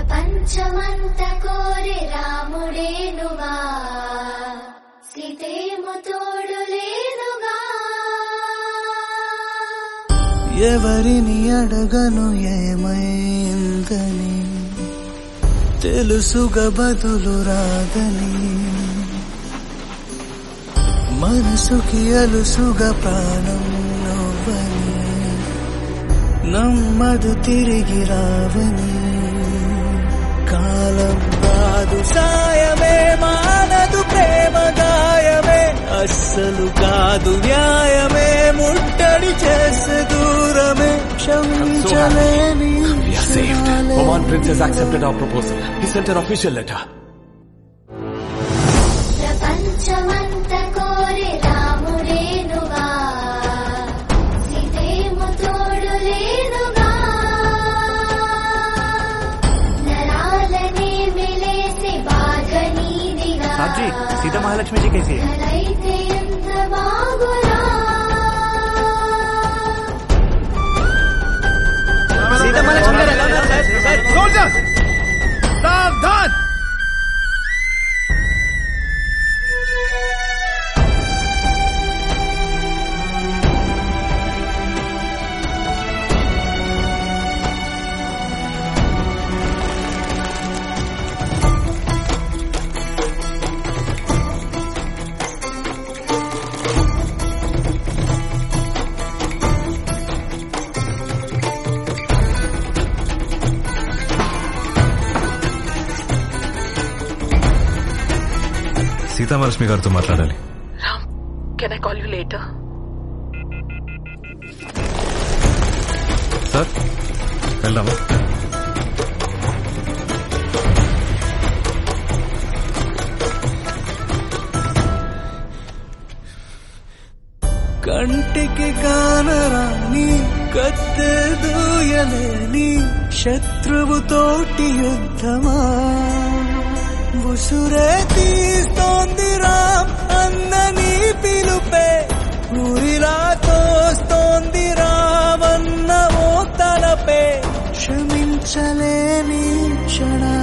ప్రపంచమంత కోరి రాముడేనుగా సీతేము తోడు లేదుగా ఎవరిని అడగను ఏమైందని తెలుసుగా బదులు రాదని మనసుకి అలుసుగా ప్రాణం నవ్వని నమ్మదు తిరిగి రావని కాలం కాదు సాయమే మానదు ప్రేమ గాయమే అస్సలు కాదు న్యాయమే ముట్టడి చేసే దూరమే క్షమించలేని We are saved. క్షణాలే. Oman Prince has accepted our proposal. He sent an official letter. ప్రపంచమంత కోరి రాముడేనుగా సీతేము తోడు లేదుగా నరాలనే మిలేసి బాధ నీదిగా సీతా మహాలక్ష్మి जी कैसी है అయితే ఎంత బాగురా सीता महालक्ष्मी గారు ఎలా ఉన్నారు sir sir Soldiers! Saavdhan! Seethamahalakshmi గారితో మాట్లాడాలి Ram, can I call you later? Sir వెళ్దామా కంటికి కానరాని కత్తె దూయలేని శత్రువుతోటి యుద్ధమా ఉసురే తీస్తోంది రామ్ అన్నని పిలుపే ఊరిలా తోస్తోంది రామన్న ఓ తలపే క్షమించలేని క్షణ